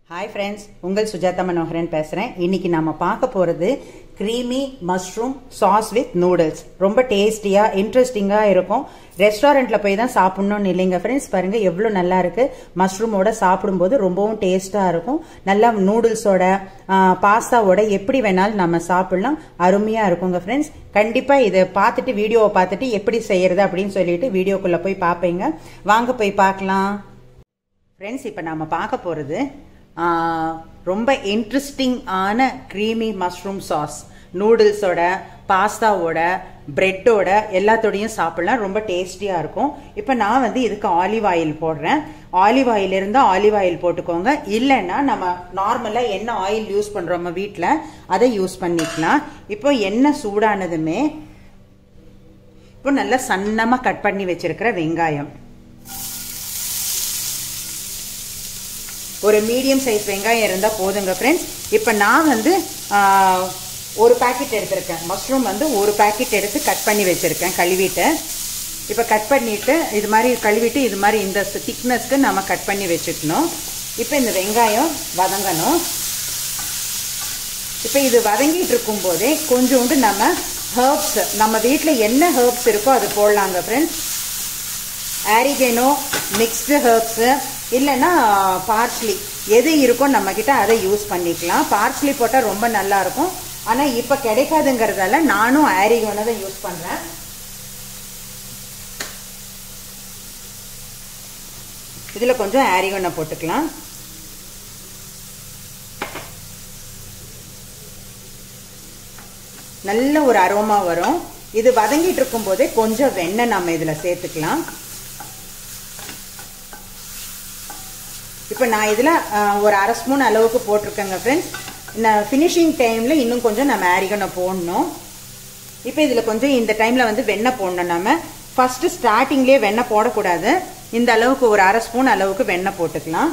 hi friends உங்கள் சுஜாதா மனோகரன் பேசுகிறேன் இன்னைக்கு நம்ம பார்க்க போகிறது creamy mushroom sauce with noodles ரொம்ப டேஸ்டியாக இன்ட்ரெஸ்டிங்காக இருக்கும் ரெஸ்டாரண்ட்டில் போய் தான் சாப்பிட்ணுன்னு இல்லைங்க ஃப்ரெண்ட்ஸ் பாருங்கள் எவ்வளோ நல்லா இருக்குது மஷ்ரூமோட சாப்பிடும்போது ரொம்பவும் டேஸ்ட்டாக இருக்கும் நல்லா நூடுல்ஸோட பாஸ்தாவோட எப்படி வேணாலும் நம்ம சாப்பிட்லாம் அருமையாக இருக்குங்க ஃப்ரெண்ட்ஸ் கண்டிப்பாக இதை பார்த்துட்டு வீடியோவை பார்த்துட்டு எப்படி செய்யறது அப்படின்னு சொல்லிட்டு வீடியோக்குள்ளே போய் பார்ப்பீங்க வாங்க போய் பார்க்கலாம் ஃப்ரெண்ட்ஸ் இப்போ நாம் பார்க்க போகிறது ரொம்ப இன்ட்ரெஸ்டிங் ஆன க்ரீமி மஷ்ரூம் சாஸ் நூடுல்ஸோட பாஸ்தாவோட பிரெட்டோட எல்லாத்தோடையும் சாப்பிடலாம் ரொம்ப டேஸ்டியாக இருக்கும் இப்போ நான் வந்து இதுக்கு ஆலிவ் ஆயில் போடுறேன் ஆலிவ் ஆயில் இருந்தால் ஆலிவ் ஆயில் போட்டுக்கோங்க இல்லைன்னா நம்ம நார்மலாக என்ன ஆயில் யூஸ் பண்ணுறோமோ வீட்டில் அதை யூஸ் பண்ணிக்கலாம் இப்போ எண்ணெய் சூடானதுமே இப்போ நல்லா சன்னமாக கட் பண்ணி வச்சிருக்கிற வெங்காயம் ஒரு மீடியம் சைஸ் வெங்காயம் இருந்தால் போதுங்க ஃப்ரெண்ட்ஸ் இப்போ நான் வந்து ஒரு பேக்கெட் எடுத்திருக்கேன் மஷ்ரூம் வந்து ஒரு பேக்கெட் எடுத்து கட் பண்ணி வச்சுருக்கேன் கழுவிட்டு இப்போ கட் பண்ணிவிட்டு இது மாதிரி கழுவிட்டு இது மாதிரி இந்த திக்னஸ்க்கு நம்ம கட் பண்ணி வச்சுக்கணும் இப்போ இந்த வெங்காயம் வதங்கணும் இப்போ இது வதங்கிட்டு இருக்கும்போதே கொஞ்சோண்டு நம்ம ஹர்ப்ஸ் நம்ம வீட்டில் என்ன ஹர்ப்ஸ் இருக்கோ அது போடலாங்க ஃப்ரெண்ட்ஸ் ஆரிகேனோ மிக்ஸ்டு ஹர்ப்ஸு இல்லைன்னா பார்ஸ்லி எது இருக்கோ நம்மக்கிட்ட அதை யூஸ் பண்ணிக்கலாம் பார்ஸ்லி போட்டால் ரொம்ப நல்லா இருக்கும் ஆனால் இப்போ கிடைக்காதுங்கிறதால நானும் ஆரிகோனை தான் யூஸ் பண்ணுறேன் இதில் கொஞ்சம் ஆரிகோனை போட்டுக்கலாம் நல்ல ஒரு அரோமா வரும் இது வதங்கிட்டு இருக்கும் போதே கொஞ்சம் வெண்ணெய் நம்ம இதில் சேர்த்துக்கலாம் இப்போ நான் இதில் ஒரு அரை ஸ்பூன் அளவுக்கு போட்டிருக்கேங்க ஃப்ரெண்ட்ஸ் நான் ஃபினிஷிங் டைமில் இன்னும் கொஞ்சம் நம்ம ஆரிகனை போடணும் இப்போ இதில் கொஞ்சம் இந்த டைமில் வந்து வெண்ணெய் போடணும் நம்ம ஃபஸ்ட்டு ஸ்டார்டிங்லேயே வெண்ணெய் போடக்கூடாது இந்த அளவுக்கு ஒரு அரை ஸ்பூன் அளவுக்கு வெண்ணெய் போட்டுக்கலாம்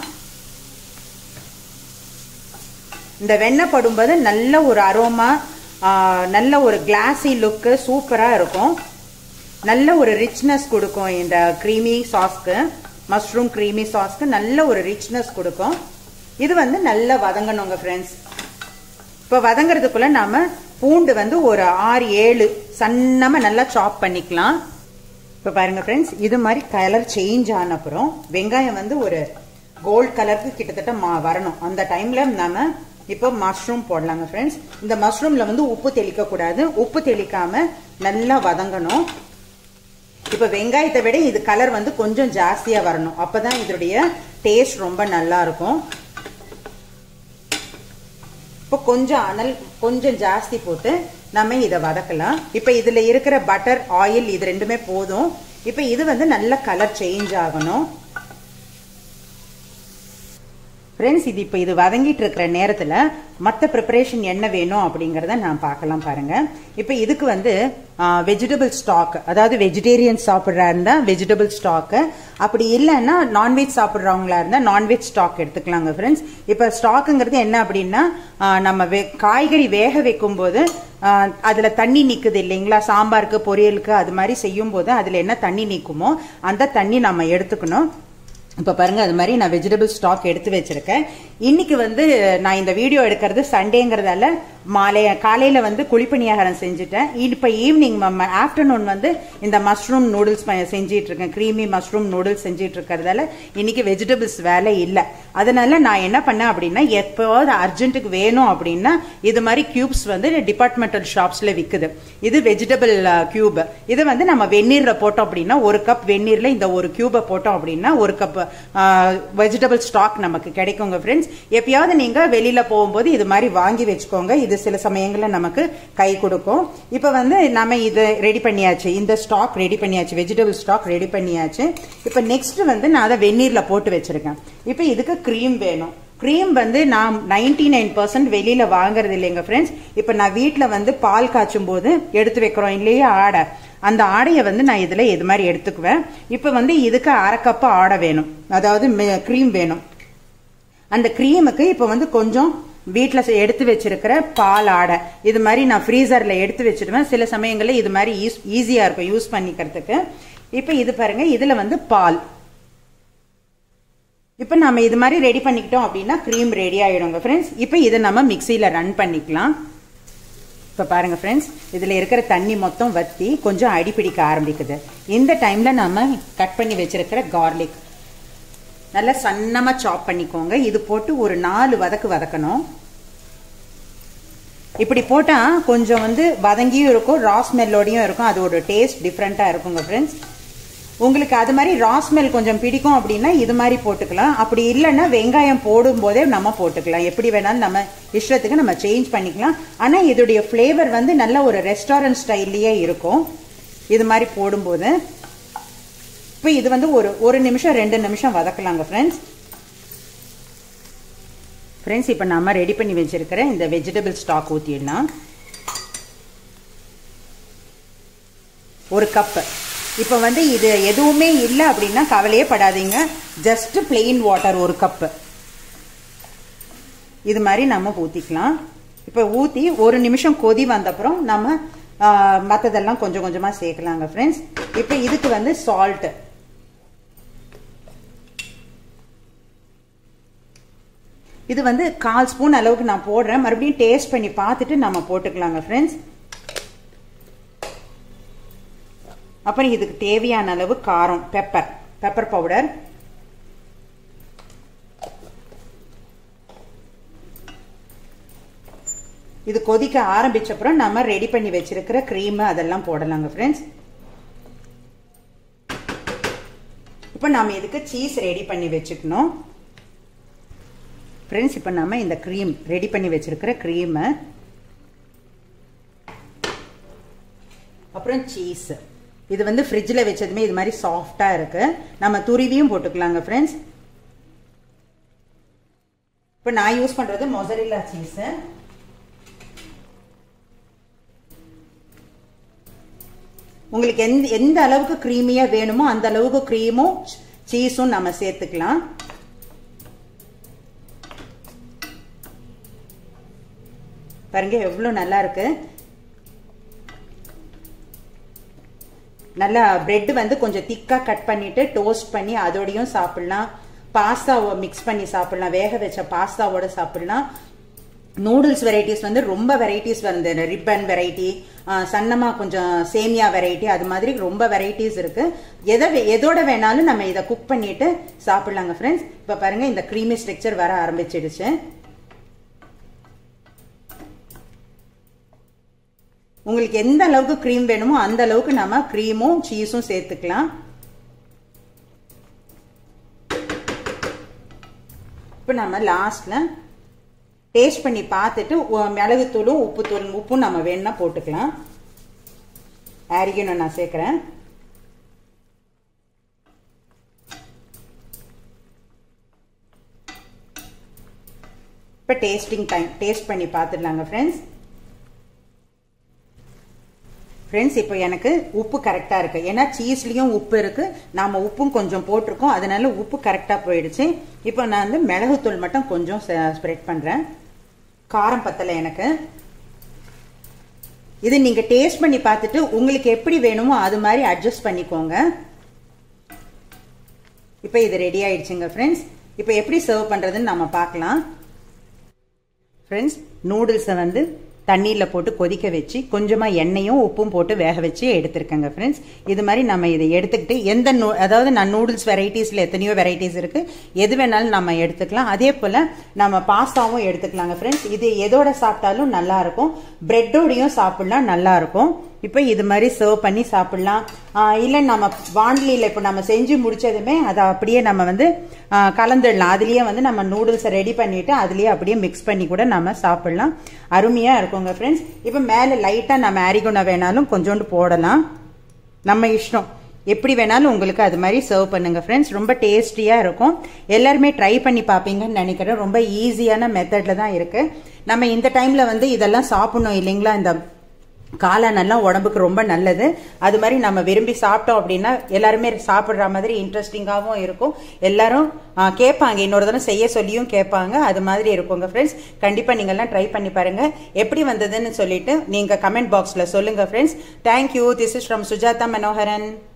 இந்த வெண்ணெய் படும்போது நல்ல ஒரு அரோமா நல்ல ஒரு கிளாஸி லுக்கு சூப்பராக இருக்கும் நல்ல ஒரு ரிச்னஸ் கொடுக்கும் இந்த க்ரீமி சாஸ்க்கு மஷ்ரூம் க்ரீமி சாஸ்க்கு நல்ல ஒரு ரிச்னஸ் கொடுக்கும் இது வந்து நல்லா வதங்கணுங்க ஃப்ரெண்ட்ஸ் இப்போ வதங்கிறதுக்குள்ள நாம பூண்டு வந்து ஒரு ஆறு ஏழு சன்னமாக நல்லா சாப் பண்ணிக்கலாம் இப்போ பாருங்க ஃப்ரெண்ட்ஸ் இது மாதிரி கலர் சேஞ்ச் ஆன அப்புறம் வெங்காயம் வந்து ஒரு கோல்ட் கலருக்கு கிட்டத்தட்ட மா வரணும் அந்த டைம்ல நாம இப்போ மஷ்ரூம் போடலாங்க ஃப்ரெண்ட்ஸ் இந்த மஷ்ரூம்ல வந்து உப்பு தெளிக்க கூடாது உப்பு தெளிக்காம நல்லா வதங்கணும் இப்போ வெங்காயத்தை விட இது கலர் வந்து கொஞ்சம் ஜாஸ்தியாக வரணும் அப்போ தான் இதனுடைய டேஸ்ட் ரொம்ப நல்லா இருக்கும் இப்போ கொஞ்சம் அனல் கொஞ்சம் ஜாஸ்தி போட்டு நம்ம இதை வதக்கலாம் இப்போ இதில் இருக்கிற பட்டர் ஆயில் இது ரெண்டுமே போதும் இப்போ இது வந்து நல்ல கலர் சேஞ்ச் ஆகணும் ஃப்ரெண்ட்ஸ் இது இப்போ இது வதங்கிட்டு இருக்கிற நேரத்தில் மற்ற ப்ரிப்பரேஷன் என்ன வேணும் அப்படிங்கிறத நான் பார்க்கலாம் பாருங்க இப்போ இதுக்கு வந்து வெஜிடபிள் ஸ்டாக் அதாவது வெஜிடேரியன் சாப்பிட்றா இருந்தால் வெஜிடபிள் ஸ்டாக்கு அப்படி இல்லைன்னா நான்வெஜ் சாப்பிட்றவங்களா இருந்தால் நான்வெஜ் ஸ்டாக் எடுத்துக்கலாங்க ஃப்ரெண்ட்ஸ் இப்போ ஸ்டாக்குங்கிறது என்ன அப்படின்னா நம்ம வே காய்கறி வேக வைக்கும் போது அதில் தண்ணி நிற்குது இல்லைங்களா சாம்பாருக்கு பொரியலுக்கு அது மாதிரி செய்யும் போது அதில் என்ன தண்ணி நிற்குமோ அந்த தண்ணி நம்ம எடுத்துக்கணும் இப்போ பாருங்க அது மாதிரி நான் வெஜிடபிள் ஸ்டாக் எடுத்து வச்சிருக்கேன் இன்னைக்கு வந்து நான் இந்த வீடியோ எடுக்கிறது சண்டேங்கிறதால மாலை காலையில வந்து குழிப்பணியாகாரம் செஞ்சுட்டேன் இப்போ ஈவினிங் ஆஃப்டர்நூன் வந்து இந்த மஷ்ரூம் நூடுல்ஸ் செஞ்சிட்டு இருக்கேன் க்ரீமி மஷ்ரூம் நூடுல்ஸ் செஞ்சிட்டு இருக்கிறதால இன்னைக்கு வெஜிடபிள்ஸ் வேலை இல்லை அதனால நான் என்ன பண்ணேன் அப்படின்னா எப்போவாவது அர்ஜென்ட்டுக்கு வேணும் அப்படின்னா இது மாதிரி கியூப்ஸ் வந்து டிபார்ட்மெண்டல் ஷாப்ஸ்ல விற்குது இது வெஜிடபிள் கியூப் இது வந்து நம்ம வெந்நீர்ல போட்டோம் அப்படின்னா ஒரு கப் வெந்நீர்ல இந்த ஒரு கியூபை போட்டோம் அப்படின்னா ஒரு கப் வெஜிடபிள் ஸ்டாக் நமக்கு கிடைக்குங்க ஃப்ரெண்ட்ஸ் எப்பயாவது நீங்க வெளியில போகும்போது இது மாதிரி வாங்கி வச்சுக்கோங்க இது சில சமயங்களில் நமக்கு கை கொடுக்கும் இப்போ வந்து நம்ம இது ரெடி பண்ணியாச்சு இந்த ஸ்டாக் ரெடி பண்ணியாச்சு வெஜிடபிள் ஸ்டாக் ரெடி பண்ணியாச்சு இப்போ நெக்ஸ்ட் வந்து நான் அதை வெந்நீரில் போட்டு வச்சிருக்கேன் இப்போ இதுக்கு க்ரீம் வேணும் க்ரீம் வந்து நான் நைன்டி நைன் பர்சன்ட் வெளியில வாங்குறது இல்லைங்க ஃப்ரெண்ட்ஸ் இப்போ நான் வீட்டில் வந்து பால் காய்ச்சும் போது எடுத்து வைக்கிறோம் இல்லையா ஆடை அந்த ஆடையை வந்து நான் இதில் இது மாதிரி எடுத்துக்குவேன் இப்போ வந்து இதுக்கு அரை கப்பு ஆடை வேணும் அதாவது க்ரீம் வேணும் அந்த க்ரீமுக்கு இப்போ வந்து கொஞ்சம் வீட்டில் எடுத்து வச்சிருக்கிற பால் ஆடை இது மாதிரி நான் ஃப்ரீசரில் எடுத்து வச்சிருவேன் சில சமயங்களில் இது மாதிரி யூஸ் ஈஸியாக இருக்கும் யூஸ் பண்ணிக்கிறதுக்கு இப்போ இது பாருங்க இதில் வந்து பால் இப்போ நம்ம இது மாதிரி ரெடி பண்ணிக்கிட்டோம் அப்படின்னா க்ரீம் ரெடி ஆகிடுங்க ஃப்ரெண்ட்ஸ் இப்போ இதை நம்ம மிக்சியில் ரன் பண்ணிக்கலாம் இப்போ பாருங்கள் ஃப்ரெண்ட்ஸ் இதில் இருக்கிற தண்ணி மொத்தம் வற்றி கொஞ்சம் அடிப்பிடிக்க ஆரம்பிக்குது இந்த டைமில் நம்ம கட் பண்ணி வச்சிருக்கிற கார்லிக் நல்லா சன்னமாக சாப் பண்ணிக்கோங்க இது போட்டு ஒரு நாலு வதக்கு வதக்கணும் இப்படி போட்டால் கொஞ்சம் வந்து வதங்கியும் இருக்கும் ரா ஸ்மெல்லோடையும் இருக்கும் அதோட டேஸ்ட் டிஃப்ரெண்ட்டாக இருக்குங்க ஃப்ரெண்ட்ஸ் உங்களுக்கு அது மாதிரி ரா ஸ்மெல் கொஞ்சம் பிடிக்கும் அப்படின்னா இது மாதிரி போட்டுக்கலாம் அப்படி இல்லைன்னா வெங்காயம் போடும்போதே நம்ம போட்டுக்கலாம் எப்படி வேணாலும் நம்ம இஷ்டத்துக்கு நம்ம சேஞ்ச் பண்ணிக்கலாம் ஆனால் இதோடைய ஃப்ளேவர் வந்து நல்ல ஒரு ரெஸ்டாரண்ட் ஸ்டைல்லையே இருக்கும் இது மாதிரி போடும்போது இப்போ இது வந்து ஒரு ஒரு நிமிஷம் ரெண்டு நிமிஷம் வதக்கலாங்க ஃப்ரெண்ட்ஸ் ஃப்ரெண்ட்ஸ் இப்போ நம்ம ரெடி பண்ணி வச்சிருக்கிற இந்த வெஜிடபிள் ஸ்டாக் ஊற்றிடலாம் ஒரு கப்பு இப்போ வந்து இது எதுவுமே இல்லை அப்படின்னா கவலையே படாதீங்க ஜஸ்ட் பிளெயின் வாட்டர் ஒரு கப்பு இது மாதிரி நம்ம ஊற்றிக்கலாம் இப்போ ஊற்றி ஒரு நிமிஷம் கொதி வந்தப்புறம் நம்ம மற்றதெல்லாம் கொஞ்சம் கொஞ்சமாக சேர்க்கலாங்க ஃப்ரெண்ட்ஸ் இப்போ இதுக்கு வந்து சால்ட்டு இது வந்து கால் ஸ்பூன் அளவுக்கு நான் போடுறேன் மறுபடியும் டேஸ்ட் பண்ணி பார்த்துட்டு நம்ம போட்டுக்கலாங்க ஃப்ரெண்ட்ஸ் அப்புறம் இதுக்கு தேவையான அளவு காரம் பெப்பர் பெப்பர் பவுடர் இது கொதிக்க ஆரம்பிச்சப்புறம் நம்ம ரெடி பண்ணி வச்சிருக்கிற க்ரீம் அதெல்லாம் போடலாங்க ஃப்ரெண்ட்ஸ் இப்போ நாம இதுக்கு சீஸ் ரெடி பண்ணி வச்சுக்கணும் ஃப்ரெண்ட்ஸ் இப்போ நம்ம இந்த க்ரீம் ரெடி பண்ணி வச்சிருக்கிற க்ரீமை அப்புறம் சீஸ் இது வந்து ஃப்ரிட்ஜில் வச்சதுமே இது மாதிரி சாஃப்டாக இருக்கு நம்ம துருவியும் போட்டுக்கலாங்க ஃப்ரெண்ட்ஸ் இப்போ நான் யூஸ் பண்ணுறது மொசரில்லா சீஸு உங்களுக்கு எந்த எந்த அளவுக்கு க்ரீமியாக வேணுமோ அந்த அளவுக்கு க்ரீமும் சீஸும் நம்ம சேர்த்துக்கலாம் பாருங்க எவ்வளோ நல்லா இருக்கு நல்லா பிரெட் வந்து கொஞ்சம் திக்காக கட் பண்ணிட்டு டோஸ்ட் பண்ணி அதோடையும் சாப்பிடலாம் பாஸ்தாவை மிக்ஸ் பண்ணி சாப்பிடலாம் வேக வச்ச பாஸ்தாவோட சாப்பிடலாம் நூடுல்ஸ் வெரைட்டிஸ் வந்து ரொம்ப வெரைட்டிஸ் வந்து ரிப்பன் வெரைட்டி சன்னமா கொஞ்சம் சேமியா வெரைட்டி அது மாதிரி ரொம்ப வெரைட்டிஸ் இருக்கு எதை எதோட வேணாலும் நம்ம இதை குக் பண்ணிட்டு சாப்பிடலாங்க ஃப்ரெண்ட்ஸ் இப்போ பாருங்க இந்த க்ரீமி ஸ்ட்ரக்சர் வர ஆரம்பிச்சிடுச்சு உங்களுக்கு எந்த அளவுக்கு க்ரீம் வேணுமோ அந்த அளவுக்கு நம்ம க்ரீமும் சீஸும் சேர்த்துக்கலாம் இப்போ நம்ம லாஸ்ட்ல டேஸ்ட் பண்ணி பார்த்துட்டு மிளகுத்தூளும் உப்புத்தூள் உப்பும் நம்ம வேணும்னா போட்டுக்கலாம் ஆரிகனும் நான் சேர்க்குறேன் இப்போ டேஸ்டிங் டைம் டேஸ்ட் பண்ணி பார்த்துடலாங்க ஃப்ரெண்ட்ஸ் ஃப்ரெண்ட்ஸ் இப்போ எனக்கு உப்பு கரெக்டாக இருக்கு ஏன்னா சீஸ்லேயும் உப்பு இருக்கு நாம உப்பும் கொஞ்சம் போட்டிருக்கோம் அதனால உப்பு கரெக்டாக போயிடுச்சு இப்போ நான் வந்து மிளகுத்தூள் மட்டும் கொஞ்சம் ஸ்ப்ரெட் பண்ணுறேன் காரம் பத்தலை எனக்கு இது நீங்க டேஸ்ட் பண்ணி பார்த்துட்டு உங்களுக்கு எப்படி வேணுமோ அது மாதிரி அட்ஜஸ்ட் பண்ணிக்கோங்க இப்போ இது ரெடி ஆயிடுச்சுங்க ஃப்ரெண்ட்ஸ் இப்போ எப்படி சர்வ் பண்றதுன்னு நம்ம பார்க்கலாம் ஃப்ரெண்ட்ஸ் நூடுல்ஸை வந்து தண்ணியில் போட்டு கொதிக்க வச்சு கொஞ்சமாக எண்ணெயும் உப்பும் போட்டு வேக வச்சு எடுத்துருக்கேங்க ஃப்ரெண்ட்ஸ் இது மாதிரி நம்ம இதை எடுத்துக்கிட்டு எந்த நூ அதாவது நான் நூடுல்ஸ் வெரைட்டிஸில் எத்தனையோ வெரைட்டிஸ் இருக்குது எது வேணாலும் நம்ம எடுத்துக்கலாம் அதே போல் நம்ம பாஸ்தாவும் எடுத்துக்கலாங்க ஃப்ரெண்ட்ஸ் இது எதோட சாப்பிட்டாலும் நல்லா இருக்கும் பிரெட்டோடையும் சாப்பிடலாம் நல்லா இருக்கும் இப்போ இது மாதிரி சர்வ் பண்ணி சாப்பிடலாம் இல்லை நம்ம வாண்டிலியில் இப்போ நம்ம செஞ்சு முடிச்சதுமே அதை அப்படியே நம்ம வந்து கலந்துடலாம் அதுலேயே வந்து நம்ம நூடுல்ஸை ரெடி பண்ணிட்டு அதுலேயே அப்படியே மிக்ஸ் பண்ணி கூட நம்ம சாப்பிடலாம் அருமையாக இருக்குங்க ஃப்ரெண்ட்ஸ் இப்போ மேலே லைட்டாக நம்ம ஆரிகோனா வேணாலும் கொஞ்சோண்டு போடலாம் நம்ம இஷ்டம் எப்படி வேணாலும் உங்களுக்கு அது மாதிரி சர்வ் பண்ணுங்க ஃப்ரெண்ட்ஸ் ரொம்ப டேஸ்டியாக இருக்கும் எல்லாருமே ட்ரை பண்ணி பார்ப்பீங்கன்னு நினைக்கிறேன் ரொம்ப ஈஸியான மெத்தடில் தான் இருக்கு நம்ம இந்த டைமில் வந்து இதெல்லாம் சாப்பிடணும் இல்லைங்களா இந்த காளானெல்லாம் உடம்புக்கு ரொம்ப நல்லது அது மாதிரி நம்ம விரும்பி சாப்பிட்டோம் அப்படின்னா எல்லாருமே சாப்பிட்ற மாதிரி இன்ட்ரெஸ்டிங்காகவும் இருக்கும் எல்லாரும் கேட்பாங்க இன்னொரு தடவை செய்ய சொல்லியும் கேட்பாங்க அது மாதிரி இருக்குங்க ஃப்ரெண்ட்ஸ் கண்டிப்பாக நீங்கள்லாம் ட்ரை பண்ணி பாருங்க எப்படி வந்ததுன்னு சொல்லிட்டு நீங்கள் கமெண்ட் பாக்ஸில் சொல்லுங்கள் friends thank you this is from Sujatha Manoharan